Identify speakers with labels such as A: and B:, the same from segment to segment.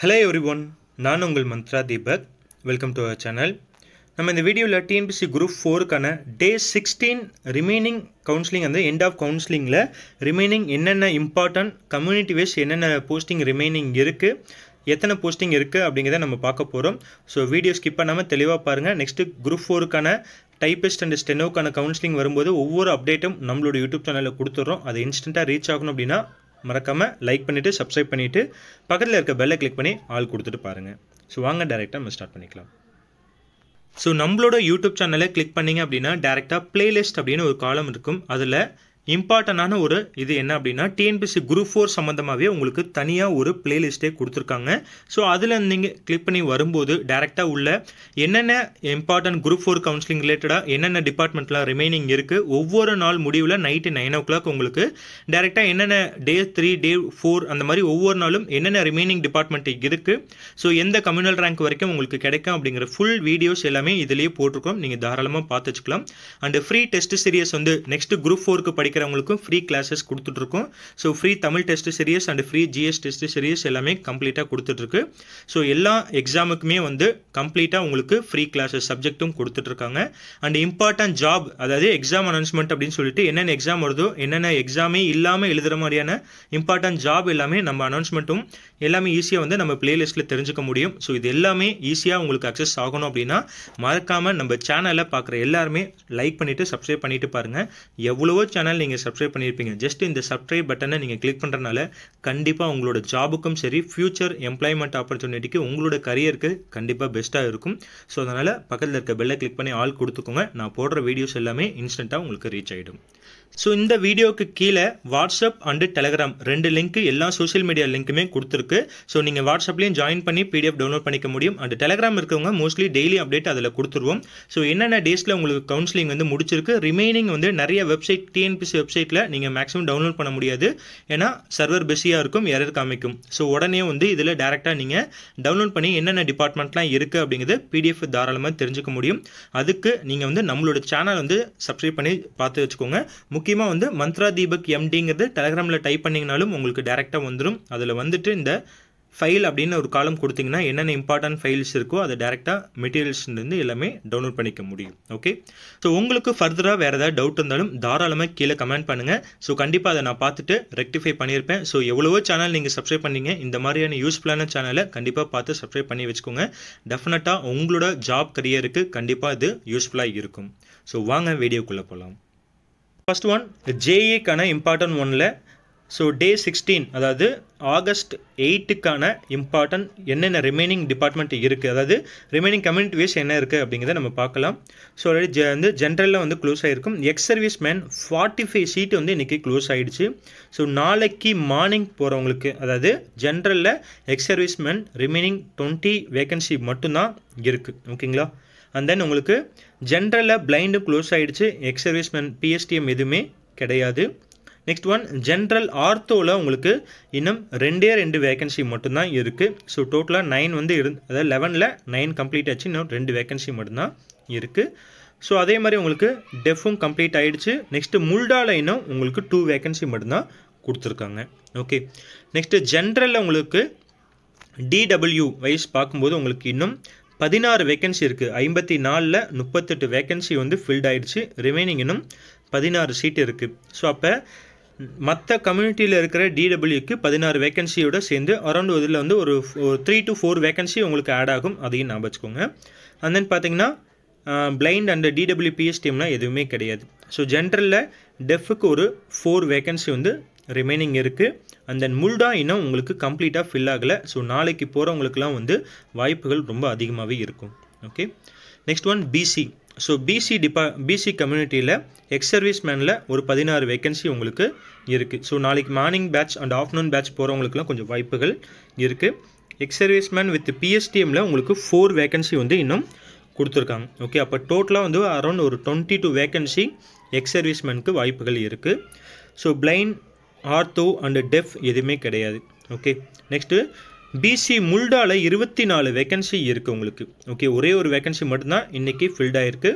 A: hello every one நான் உங்கள் Mantra Deepak welcome to our channel நம்ம இந்த வீடியோவில் டிஎன்பிசி குரூப் ஃபோருக்கான டே சிக்ஸ்டீன் ரிமைனிங் கவுன்சிலிங் அந்த எண்ட் ஆஃப் கவுன்சிலிங்கில் ரிமைனிங் என்னென்ன இம்பார்ட்டன்ட் கம்யூனிட்டி வைஸ் என்னென்ன போஸ்டிங் ரிமைனிங் இருக்குது எத்தனை போஸ்டிங் இருக்குது அப்படிங்கிறத நம்ம பார்க்க போகிறோம் ஸோ வீடியோ ஸ்கிப் பண்ணாமல் தெளிவாக பாருங்கள் நெக்ஸ்ட்டு குரூப் ஃபோருக்கான டைப்பிஸ்ட் அண்ட் ஸ்டெனோக்கான கவுன்சிலிங் வரும்போது ஒவ்வொரு அப்டேட்டும் நம்மளோட யூடியூப் சேனலில் கொடுத்துட்றோம் அது இன்ஸ்டண்ட்டாக ரீச் ஆகணும் அப்படின்னா மறக்காமல் லைக் பண்ணிவிட்டு சப்ஸ்கிரைப் பண்ணிவிட்டு பக்கத்தில் இருக்க பெல்லை கிளிக் பண்ணி ஆள் கொடுத்துட்டு பாருங்கள் ஸோ வாங்க டேரெக்டாக நம்ம ஸ்டார்ட் பண்ணிக்கலாம் ஸோ நம்மளோட யூடியூப் சேனலை கிளிக் பண்ணிங்க அப்படின்னா டேரெக்டாக பிளேலிஸ்ட் அப்படின்னு ஒரு காலம் இருக்கும் அதில் இம்பார்ட்டண்டான ஒரு இது என்ன அப்படின்னா டிஎன்பிசி குரூப் ஃபோர் சம்மந்தமாகவே உங்களுக்கு தனியாக ஒரு பிளேலிஸ்ட்டே கொடுத்துருக்காங்க ஸோ அதில் நீங்கள் கிளிக் பண்ணி வரும்போது டேரெக்டாக உள்ள என்னென்ன இம்பார்ட்டன்ட் குரூப் ஃபோர் கவுன்சிலிங் ரிலேட்டடாக என்னென்ன டிபார்ட்மெண்ட்லாம் ரிமைனிங் இருக்குது ஒவ்வொரு நாள் முடிவில் நைட்டு நைன் ஓ கிளாக் உங்களுக்கு டேரெக்டாக என்னென்ன டே த்ரீ டே ஃபோர் அந்த மாதிரி ஒவ்வொரு நாளும் என்னென்ன ரிமைனிங் டிபார்ட்மெண்ட் இருக்குது ஸோ எந்த கம்யூனல் ரேங்க் வரைக்கும் உங்களுக்கு கிடைக்கும் அப்படிங்கிற ஃபுல் வீடியோஸ் எல்லாமே இதிலேயே போட்டிருக்கோம் நீங்கள் தாராளமாக பார்த்து வச்சுக்கலாம் அண்ட் ஃப்ரீ டெஸ்ட் சீரியஸ் வந்து நெக்ஸ்ட் குரூப் ஃபோருக்கு படிக்கிறவங்களுக்கும் ஃப்ரீ கிளாஸஸ் கொடுத்துட்ருக்கோம் so free Tamil test series and free GS test series எல்லாமே கம்ப்ளீட்டாக கொடுத்துட்ருக்கு ஸோ எல்லா எக்ஸாமுக்குமே வந்து கம்ப்ளீட்டாக உங்களுக்கு ஃப்ரீ கிளாஸஸ் சப்ஜெக்ட்டும் கொடுத்துட்ருக்காங்க அண்ட் இம்பார்ட்டன்ட் ஜாப் அதாவது எக்ஸாம் அனௌன்ஸ்மெண்ட் அப்படின்னு சொல்லிட்டு என்னென்ன எக்ஸாம் வருதோ என்னென்ன எக்ஸாமே இல்லாமல் எழுதுகிற மாதிரியான இம்பார்ட்டன்ட் ஜாப் எல்லாமே நம்ம அனௌன்ஸ்மெண்ட்டும் எல்லாமே ஈஸியாக வந்து நம்ம பிளேலிஸ்ட்டில் தெரிஞ்சுக்க முடியும் ஸோ இது எல்லாமே ஈஸியாக உங்களுக்கு அக்சஸ் ஆகணும் அப்படின்னா மறக்காமல் நம்ம சேனலை பார்க்குற எல்லாருமே லைக் பண்ணிவிட்டு சப்ஸ்கிரைப் பண்ணிவிட்டு பாருங்கள் எவ்வளவோ சேனல் நீங்கள் சப்ஸ்கிரைப் பண்ணியிருப்பீங்க ஜஸ்ட் இந்த சப்ஸ்கிரைப் பட்டனை நீங்கள் கிளிக் பண்ணுறதுனால கண்டிப்பாக உங்களோட ஜாபுக்கும் சரி ஃப்யூச்சர் எம்ப்ளாய்மெண்ட் ஆப்பர்ச்சுனிட்டிக்கு உங்களோட கரியருக்கு கண்டிப்பாக பெஸ்ட்டாக இருக்கும் ஸோ அதனால் பக்கத்தில் இருக்க பெல்லை கிளிக் பண்ணி ஆள் கொடுத்துக்கோங்க நான் போடுற வீடியோஸ் எல்லாமே இன்ஸ்டண்ட்டாக உங்களுக்கு ரீச் ஆகிடும் ஸோ இந்த வீடியோவுக்கு கீழே வாட்ஸ்அப் அண்டு டெலகிராம் ரெண்டு லிங்க் எல்லா சோஷியல் மீடியா லிங்க்குமே கொடுத்துருக்கு ஸோ நீங்கள் வாட்ஸ்அப்லேயும் ஜாயின் பண்ணி பிடிஎஃப் டவுன்லோட் பண்ணிக்க முடியும் அண்ட் டெலகிராம் இருக்கவங்க மோஸ்ட்லி டெய்லி அப்டேட் அதில் கொடுத்துருவோம் ஸோ என்னென்ன டேஸில் உங்களுக்கு கவுன்சிலிங் வந்து முடிச்சிருக்கு ரிமைனிங் வந்து நிறைய வெப்சைட் டிஎன்பிசி வெப்சைட்டில் நீங்கள் மேக்ஸிமம் டவுன்லோட் பண்ண முடியாது ஏன்னா சர்வர் பிஸியாக இருக்கும் எரர் காமிக்கும் ஸோ உடனே வந்து இதில் டேரெக்டாக நீங்கள் டவுன்லோட் பண்ணி என்னென்ன டிபார்ட்மெண்ட்லாம் இருக்குது அப்படிங்கிறது பிடிஎஃப் தாராளமாக தெரிஞ்சுக்க முடியும் அதுக்கு நீங்கள் வந்து நம்மளோட சேனல் வந்து சப்ஸ்கிரைப் பண்ணி பார்த்து வச்சுக்கோங்க முக்கியமாக வந்து மந்த்ரா தீபக் எம்டிங்கிறது டெலகிராமில் டைப் பண்ணிங்கனாலும் உங்களுக்கு டேரெக்டாக வந்துடும் அதில் வந்துட்டு இந்த ஃபைல் அப்படின்னு ஒரு காலம் கொடுத்தீங்கன்னா என்னென்ன இம்பார்ட்டன்ட் ஃபைல்ஸ் இருக்கோ அதை டேரெக்டாக மெட்டீரியல்ஸ்லேருந்து எல்லாமே டவுன்லோட் பண்ணிக்க முடியும் ஓகே ஸோ உங்களுக்கு ஃபர்தராக வேறு ஏதாவது டவுட் இருந்தாலும் தாராளமாக கீழே கமெண்ட் பண்ணுங்கள் ஸோ கண்டிப்பாக அதை நான் பார்த்துட்டு ரெக்டிஃபை பண்ணியிருப்பேன் ஸோ எவ்வளவோ சேனல் நீங்கள் சப்ஸ்கிரைப் பண்ணீங்க இந்த மாதிரியான யூஸ்ஃபுல்லான சேனலை கண்டிப்பாக பார்த்து சப்ஸ்கிரைப் பண்ணி வச்சுக்கோங்க டெஃபினட்டாக உங்களோட ஜாப் கரியருக்கு கண்டிப்பாக இது யூஸ்ஃபுல்லாக இருக்கும் ஸோ வாங்க வீடியோக்குள்ளே போகலாம் ஃபஸ்ட் ஒன் ஜேஏக்கான இம்பார்ட்டன்ட் ஒனில் ஸோ டே சிக்ஸ்டீன் அதாவது ஆகஸ்ட் எயிட்டுக்கான இம்பார்ட்டன்ட் என்னென்ன ரிமைனிங் டிபார்ட்மெண்ட் இருக்குது அதாவது ரிமைனிங் கம்யூனிட்டி வேஸ் என்ன இருக்குது அப்படிங்கிறத நம்ம பார்க்கலாம் ஸோ ஆல்ரெடி ஜ வந்து ஜென்ரலில் வந்து க்ளோஸ் ஆகிருக்கும் ex serviceman forty five seat வந்து இன்றைக்கி க்ளோஸ் ஆகிடுச்சு ஸோ நாளைக்கு மார்னிங் போகிறவங்களுக்கு அதாவது ஜென்ரலில் ex serviceman remaining twenty vacancy மட்டும்தான் இருக்குது ஓகேங்களா அண்ட் தென் உங்களுக்கு ஜென்ரலில் பிளைண்டு க்ளோஸ் ஆகிடுச்சு எக்ஸ் சர்வீஸ்மேன் பிஎஸ்டிஎம் எதுவுமே கிடையாது நெக்ஸ்ட் ஒன் ஜென்ரல் ஆர்த்தோவில் உங்களுக்கு இன்னும் ரெண்டே ரெண்டு வேகன்சி மட்டும்தான் இருக்குது ஸோ டோட்டலாக நைன் வந்து இரு அதாவது லெவனில் நைன் கம்ப்ளீட் ஆச்சு இன்னும் ரெண்டு வேகன்சி மட்டும்தான் இருக்குது ஸோ அதே மாதிரி உங்களுக்கு டெஃபும் கம்ப்ளீட் ஆகிடுச்சு நெக்ஸ்ட்டு முல்டாவில் இன்னும் உங்களுக்கு டூ வேகன்சி மட்டும்தான் கொடுத்துருக்காங்க ஓகே நெக்ஸ்ட்டு ஜென்ரலில் உங்களுக்கு டிடபிள்யூ வைஸ் பார்க்கும்போது உங்களுக்கு இன்னும் பதினாறு வேக்கன்சி இருக்குது ஐம்பத்தி நாலில் முப்பத்தெட்டு வேக்கன்சி வந்து ஃபில்ட் ஆகிடுச்சு ரிமைனிங் இன்னும் பதினாறு சீட் இருக்குது ஸோ அப்போ மற்ற கம்யூனிட்டியில் இருக்கிற டிடபிள்யூக்கு பதினாறு வேக்கன்சியோட சேர்ந்து அரௌண்ட் இதில் வந்து ஒரு த்ரீ டு ஃபோர் வேக்கன்சி உங்களுக்கு ஆட் ஆகும் அதையும் ஞாபகம் வச்சுக்கோங்க அண்ட் தென் பார்த்தீங்கன்னா பிளைண்ட் அண்ட் டிடபிள்யூ பிஎஸ்டிஎம்னா எதுவுமே கிடையாது ஸோ ஜென்ரலில் டெஃபுக்கு ஒரு ஃபோர் வேக்கன்சி வந்து ரிமைனிங் இருக்குது அண்ட் தென் முல்டா இன்னும் உங்களுக்கு கம்ப்ளீட்டாக ஃபில் ஆகலை ஸோ நாளைக்கு போகிறவங்களுக்குலாம் வந்து வாய்ப்புகள் ரொம்ப அதிகமாகவே இருக்கும் okay next one BC so BC டிபா பிசி கம்யூனிட்டியில் எக்ஸ் சர்வீஸ் மேனில் ஒரு பதினாறு வேக்கன்சி உங்களுக்கு இருக்குது ஸோ நாளைக்கு morning batch and afternoon batch போகிறவங்களுக்குலாம் கொஞ்சம் வாய்ப்புகள் இருக்குது எக்ஸ் சர்வீஸ் மேன் வித் பிஎஸ்டிஎம்மில் உங்களுக்கு ஃபோர் வேக்கன்சி வந்து இன்னும் கொடுத்துருக்காங்க ஓகே அப்போ டோட்டலாக வந்து அரௌண்ட் ஒரு twenty two vacancy ex service மேனுக்கு வாய்ப்புகள் இருக்குது so blind ortho and deaf எதுவுமே கிடையாது ஓகே நெக்ஸ்ட்டு பிசி முல்டாவில் இருபத்தி நாலு வேக்கன்சி இருக்குது உங்களுக்கு ஓகே ஒரே ஒரு வேக்கன்சி மட்டும்தான் இன்றைக்கி ஃபில்ட் ஆகிருக்கு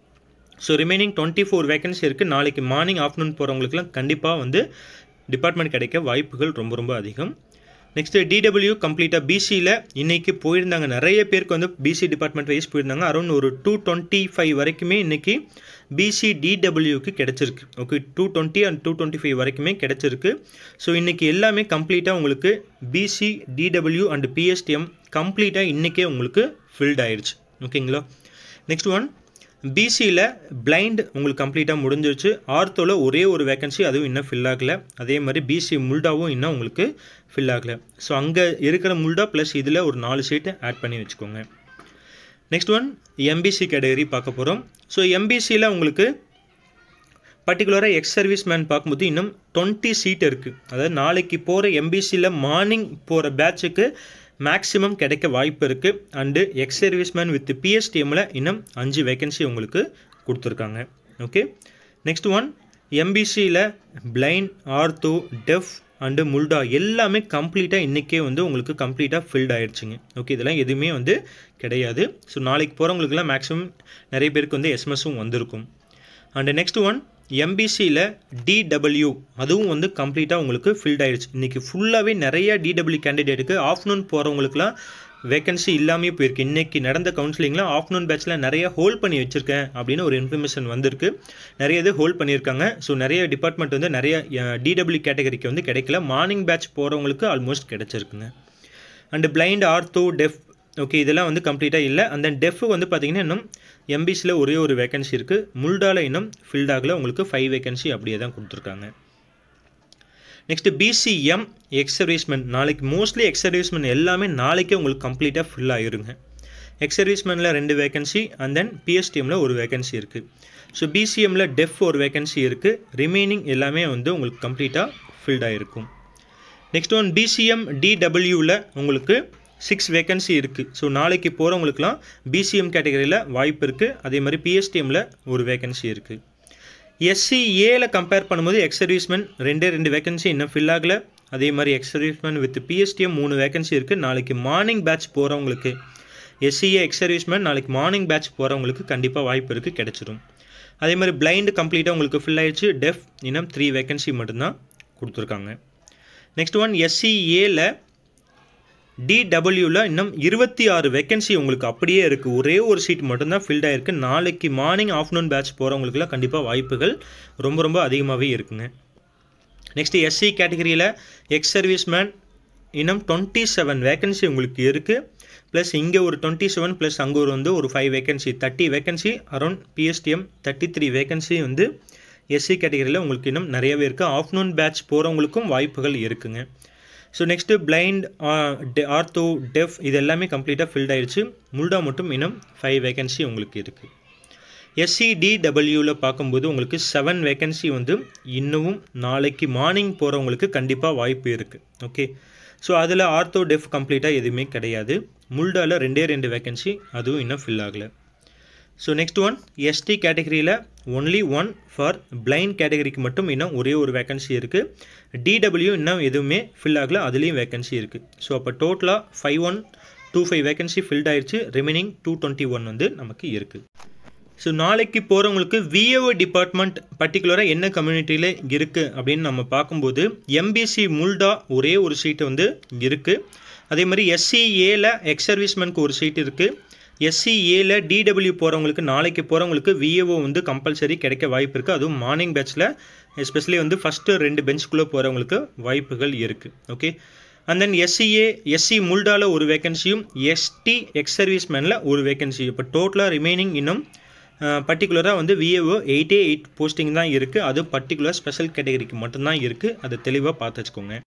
A: so remaining twenty four vacancy இருக்குது நாளைக்கு மார்னிங் ஆஃப்டர்நூன் போகிறவங்களுக்குலாம் கண்டிப்பாக வந்து டிபார்ட்மெண்ட் கிடைக்க வாய்ப்புகள் ரொம்ப ரொம்ப அதிகம் நெக்ஸ்ட்டு டிடபிள்யூ கம்ப்ளீட்டாக பிசியில் இன்றைக்கி போயிருந்தாங்க நிறைய பேருக்கு வந்து பிசி டிபார்ட்மெண்ட் வைஸ் போயிருந்தாங்க அரௌண்ட் ஒரு டூ டுவெண்ட்டி ஃபைவ் வரைக்குமே இன்றைக்கி பிசி டிடபிள்யூக்கு கிடச்சிருக்கு okay two twenty and two twenty five வரைக்குமே கிடச்சிருக்கு ஸோ இன்றைக்கி எல்லாமே கம்ப்ளீட்டாக உங்களுக்கு பிசி டிடபிள்யூ அண்ட் பிஎஸ்டிஎம் கம்ப்ளீட்டாக இன்றைக்கே உங்களுக்கு ஃபில்ட் ஆயிடுச்சு ஓகேங்களா நெக்ஸ்ட் ஒன் பிசியில் பிளைண்ட் உங்களுக்கு கம்ப்ளீட்டாக முடிஞ்சிருச்சு ஆர்த்தோவில் ஒரே ஒரு வேகன்சி அதுவும் இன்னும் ஃபில் ஆகலை அதே மாதிரி பிசி முல்டாவும் இன்னும் உங்களுக்கு ஃபில் ஆகலை ஸோ அங்கே இருக்கிற முல்டா ப்ளஸ் இதில் ஒரு நாலு சீட்டை ஆட் பண்ணி வச்சுக்கோங்க நெக்ஸ்ட் ஒன் எம்பிசி கேட்டகரி பார்க்க போகிறோம் ஸோ எம்பிசியில் உங்களுக்கு பர்டிகுலராக எக்ஸ் சர்வீஸ் மேன் பார்க்கும்போது இன்னும் டுவெண்ட்டி சீட் இருக்குது அதாவது நாளைக்கு போகிற எம்பிசியில் மார்னிங் போகிற பேட்சுக்கு மேக்ஸிமம் கிடைக்க வாய்ப்பு இருக்குது அண்டு எக்ஸ் சர்வீஸ்மேன் வித் பிஎஸ்டிஎம்மில் இன்னும் அஞ்சு வேகன்சி உங்களுக்கு கொடுத்துருக்காங்க ஓகே நெக்ஸ்ட் ஒன் எம்பிசியில் பிளைண்ட் ஆர்த்தோ டெஃப் அண்டு முல்டா எல்லாமே கம்ப்ளீட்டாக இன்றைக்கே வந்து உங்களுக்கு கம்ப்ளீட்டாக ஃபில்ட் ஆகிடுச்சிங்க ஓகே இதெல்லாம் எதுவுமே வந்து கிடையாது ஸோ நாளைக்கு போகிறவங்களுக்குலாம் மேக்ஸிமம் நிறைய பேருக்கு வந்து எஸ்எம்எஸும் வந்திருக்கும் அண்டு நெக்ஸ்ட் ஒன் எம்பிசியில் டிடபிள்யூ அதுவும் வந்து கம்ப்ளீட்டாக உங்களுக்கு ஃபில்ட் ஆயிடுச்சு இன்றைக்கி ஃபுல்லாகவே நிறைய டிடபிள்யூ கேண்டிடேட்டுக்கு ஆஃப்டர்நூன் போகிறவங்களுக்குலாம் வேகன்சி இல்லாமே போயிருக்கு இன்றைக்கி நடந்த கவுன்சிலிங்கில் ஆஃப்டர்நூன் பேட்சில் நிறைய ஹோல்ட் பண்ணி வச்சுருக்கேன் அப்படின்னு ஒரு இன்ஃபர்மேஷன் வந்திருக்கு நிறைய இது ஹோல்ட் பண்ணியிருக்காங்க ஸோ நிறைய டிபார்ட்மெண்ட் வந்து நிறைய டிடபிள்யூ கேட்டகரிக்கு வந்து கிடைக்கல மார்னிங் பேட்ச் போகிறவங்களுக்கு ஆல்மோஸ்ட் கிடச்சிருக்குங்க and blind ortho deaf okay இதெல்லாம் வந்து கம்ப்ளீட்டாக இல்லை அந்த டெஃப் வந்து பார்த்திங்கன்னா இன்னும் எம்பிசியில் ஒரே ஒரு வேகன்சி இருக்குது முல்டாவில் இன்னும் ஃபில்ட் ஆகல உங்களுக்கு ஃபைவ் வேகன்சி அப்படியே தான் கொடுத்துருக்காங்க நெக்ஸ்ட்டு பிசிஎம் எக்ஸ் சர்வீஸ்மென் நாளைக்கு மோஸ்ட்லி எக்ஸ் சர்வீஸ்மென் எல்லாமே நாளைக்கே உங்களுக்கு கம்ப்ளீட்டாக ஃபில் ஆகிருங்க எக்ஸ் சர்வீஸ்மெனில் ரெண்டு வேகன்சி அண்ட் தென் பிஎஸ்டிஎம்மில் ஒரு வேகன்சி இருக்குது ஸோ பிசிஎம்மில் டெஃப் ஒரு வேகன்சி இருக்குது ரிமைனிங் எல்லாமே வந்து உங்களுக்கு கம்ப்ளீட்டாக ஃபில்ட் ஆகிருக்கும் நெக்ஸ்ட் ஒன் பிசிஎம் டிடபிள்யூவில் உங்களுக்கு சிக்ஸ் வேகன்சி இருக்குது ஸோ நாளைக்கு போகிறவங்களுக்குலாம் பிசிஎம் கேட்டகரியில் வாய்ப்பு இருக்குது அதே மாதிரி பிஎஸ்டிஎம்மில் ஒரு வேகன்சி இருக்குது எஸ்சி ஏல கம்பேர் பண்ணும்போது எக்ஸ் சர்வீஸ்மேன் ரெண்டே ரெண்டு வேகன்சி இன்னும் ஃபில் ஆகலை அதே மாதிரி எக்ஸ் சர்வீஸ்மேன் வித் பிஎஸ்டிஎம் மூணு வேகன்சி இருக்குது நாளைக்கு மார்னிங் பேட்ச் போகிறவங்களுக்கு எஸ்சிஏ எக்ஸ் சர்வீஸ்மேன் நாளைக்கு மார்னிங் பேட்ச் போகிறவங்களுக்கு கண்டிப்பாக வாய்ப்பு இருக்குது கிடச்சிரும் அதே மாதிரி பிளைண்டு கம்ப்ளீட்டாக உங்களுக்கு ஃபில் ஆயிடுச்சு டெஃப் இன்னும் த்ரீ வேகன்சி மட்டும்தான் கொடுத்துருக்காங்க நெக்ஸ்ட் ஒன் எஸ்சிஏல டிடபிள்யூவில் இன்னும் இருபத்தி ஆறு வேகன்சி உங்களுக்கு அப்படியே இருக்குது ஒரே ஒரு சீட் மட்டும்தான் ஃபில்ட் ஆகிருக்கு நாளைக்கு மார்னிங் ஆஃப்டர்நூன் பேட்ச் போகிறவங்களுக்குலாம் கண்டிப்பாக வாய்ப்புகள் ரொம்ப ரொம்ப அதிகமாகவே இருக்குங்க நெக்ஸ்ட் எஸ்சி கேட்டகரியில் எக்ஸ் சர்வீஸ்மேன் இன்னும் டுவெண்ட்டி செவன் வேகன்சி உங்களுக்கு இருக்குது ப்ளஸ் இங்கே ஒரு டுவெண்ட்டி செவன் ப்ளஸ் அங்கே ஒரு வந்து ஒரு five vacancy thirty vacancy around PSTM thirty three vacancy வந்து எஸ்சி கேட்டகரியில் உங்களுக்கு இன்னும் நிறையவே இருக்குது ஆஃப்டர்நூன் பேட்ச் போகிறவங்களுக்கும் வாய்ப்புகள் இருக்குங்க so next blind ortho deaf இது எல்லாமே கம்ப்ளீட்டாக ஃபில்ட் ஆயிடுச்சு முல்டா மட்டும் இன்னும் ஃபைவ் வேகன்சி உங்களுக்கு இருக்குது எஸ்சிடிடபிள்யூவில் பார்க்கும்போது உங்களுக்கு செவன் வேகன்சி வந்து இன்னமும் நாளைக்கு மார்னிங் போகிறவங்களுக்கு கண்டிப்பாக வாய்ப்பு இருக்குது ஓகே ஸோ அதில் ஆர்த்தோ டெஃப் கம்ப்ளீட்டாக எதுவுமே கிடையாது முல்டாவில் ரெண்டே ரெண்டு வேகன்சி அதுவும் இன்னும் ஃபில் ஆகலை ஸோ நெக்ஸ்ட் ஒன் எஸ்டி கேட்டகரியில் ஒன்லி ஒன் ஃபார் பிளைண்ட் கேட்டகரிக்கு மட்டும் இன்னும் ஒரே ஒரு வேகன்சி இருக்குது டிடபிள்யூ இன்னும் எதுவுமே ஃபில் ஆகல அதுலேயும் வேகன்சி இருக்குது ஸோ அப்போ டோட்டலாக five one two five vacancy filled ஆயிடுச்சு ரிமைனிங் டூ டுவெண்ட்டி ஒன் வந்து நமக்கு இருக்குது ஸோ நாளைக்கு போகிறவங்களுக்கு விஏஓ டிபார்ட்மெண்ட் பர்டிகுலராக என்ன கம்யூனிட்டியில் இருக்குது அப்படின்னு நம்ம பார்க்கும்போது எம்பிசி முல்டா ஒரே ஒரு சீட்டு வந்து இருக்குது அதே மாதிரி எஸ்சிஏல எக்ஸ் சர்வீஸ்மேனுக்கு ஒரு சீட் இருக்குது எஸ்சிஏல டிடபிள்யூ போகிறவங்களுக்கு நாளைக்கு போகிறவங்களுக்கு விஏஓ வந்து கம்பல்சரி கிடைக்க வாய்ப்பு இருக்குது அதுவும் மார்னிங் பேட்சில் எஸ்பெஷலி வந்து ஃபஸ்ட்டு ரெண்டு பெஞ்சுக்குள்ளே போகிறவங்களுக்கு வாய்ப்புகள் இருக்குது okay and then SCA SC முல்டாவில் ஒரு வேகன்சியும் எஸ்டி எக்ஸ் சர்வீஸ்மேனில் ஒரு வேகன்சி இப்போ டோட்டலாக ரிமைனிங் இன்னும் பர்டிகுலராக வந்து விஏஓ எயிட்டே எயிட் போஸ்டிங் தான் இருக்குது அது பர்டிகுலர் ஸ்பெஷல் கேட்டகரிக்கு மட்டும்தான் இருக்குது அதை தெளிவாக பார்த்து வச்சுக்கோங்க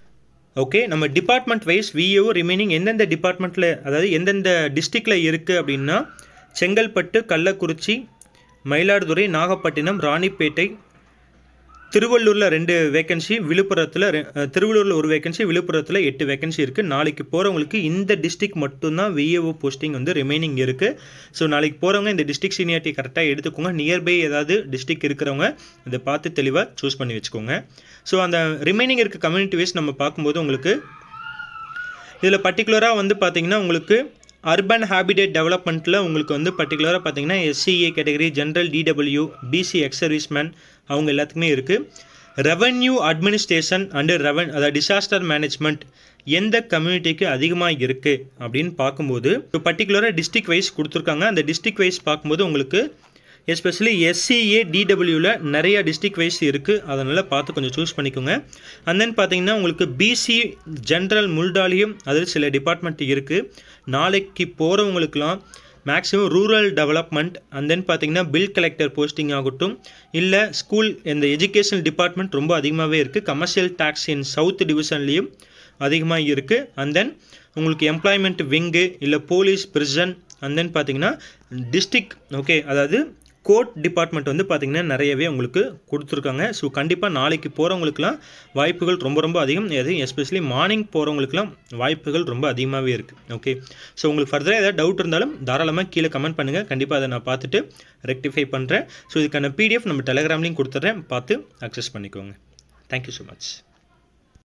A: ஓகே நம்ம டிபார்ட்மெண்ட் வைஸ் விஏஓ ரிமைனிங் எந்தெந்த டிபார்ட்மெண்ட்டில் அதாவது எந்தெந்த டிஸ்ட்ரிக்டில் இருக்குது அப்படின்னா செங்கல்பட்டு கள்ளக்குறிச்சி மயிலாடுதுறை நாகப்பட்டினம் ராணிப்பேட்டை திருவள்ளூரில் ரெண்டு வேகன்சி விழுப்புரத்தில் திருவள்ளூரில் ஒரு வேகன்சி விழுப்புரத்தில் எட்டு வேகன்சி இருக்குது நாளைக்கு போகிறவங்களுக்கு இந்த டிஸ்ட்ரிக் மட்டும்தான் விஏஓ போஸ்டிங் வந்து ரிமைனிங் இருக்குது ஸோ நாளைக்கு போகிறவங்க இந்த டிஸ்ட்ரிக் சீனியாரிட்டி கரெக்டாக எடுத்துக்கோங்க நியர்பை ஏதாவது டிஸ்ட்ரிக் இருக்கிறவங்க இதை பார்த்து தெளிவாக சூஸ் பண்ணி வச்சுக்கோங்க ஸோ அந்த ரிமைனிங் இருக்க கம்யூனிட்டி வைஸ் நம்ம பார்க்கும்போது உங்களுக்கு இதில் பர்டிகுலராக வந்து பார்த்திங்கன்னா உங்களுக்கு அர்பன் ஹேபிடேட் டெவலப்மெண்ட்டில் உங்களுக்கு வந்து பர்டிகுலராக பார்த்தீங்கன்னா SCA category general DW BC ex serviceman அவங்க எல்லாத்துக்குமே இருக்குது ரெவன்யூ அட்மினிஸ்ட்ரேஷன் அண்டு ரெவன் அதாவது டிசாஸ்டர் மேனேஜ்மெண்ட் எந்த கம்யூனிட்டிக்கு அதிகமாக இருக்குது அப்படின்னு பார்க்கும்போது இப்போ பர்டிகுலராக டிஸ்ட்ரிக் வைஸ் கொடுத்துருக்காங்க அந்த டிஸ்ட்ரிக் வைஸ் பார்க்கும்போது உங்களுக்கு எஸ்பெஷலி எஸ்சிஏ டிடபிள்யூவில் நிறைய டிஸ்ட்ரிக் வைஸ் இருக்குது அதனால் பார்த்து கொஞ்சம் சூஸ் பண்ணிக்கோங்க அண்ட் தென் பார்த்தீங்கன்னா உங்களுக்கு பிசி ஜென்ரல் முல்டாலியும் அதில் சில டிபார்ட்மெண்ட் இருக்குது நாளைக்கு போகிறவங்களுக்குலாம் maximum rural development and then பார்த்தீங்கன்னா பில் கலெக்டர் போஸ்டிங் ஆகட்டும் இல்லை ஸ்கூல் இந்த எஜுகேஷன் டிபார்ட்மெண்ட் ரொம்ப அதிகமாகவே இருக்குது கமர்ஷியல் டேக்ஸ் இன் சவுத் டிவிஷன்லேயும் அதிகமாக இருக்குது அண்ட் தென் உங்களுக்கு எம்ப்ளாய்மெண்ட் விங்கு இல்லை போலீஸ் பிரிசன் அண்ட் தென் பார்த்தீங்கன்னா டிஸ்ட்ரிக் ஓகே அதாவது கோர்ட் டிபார்ட்மெண்ட் வந்து பார்த்திங்கன்னா நிறையவே உங்களுக்கு கொடுத்துருக்காங்க ஸோ கண்டிப்பாக நாளைக்கு போகிறவங்களுக்குலாம் வாய்ப்புகள் ரொம்ப ரொம்ப அதிகம் அது எஸ்பெஷலி மார்னிங் போகிறவங்களுக்குலாம் வாய்ப்புகள் ரொம்ப அதிகமாகவே இருக்குது ஓகே ஸோ உங்களுக்கு ஃபர்தராக ஏதாவது டவுட் இருந்தாலும் தாராளமாக கீழே கமெண்ட் பண்ணுங்கள் கண்டிப்பாக அதை நான் பார்த்துட்டு ரெக்டிஃபை பண்ணுறேன் ஸோ இதுக்கான பிடிஎஃப் நம்ம டெலகிராம்லேயும் கொடுத்துட்றேன் பார்த்து அக்சஸ் பண்ணிக்கோங்க தேங்க்யூ ஸோ மச்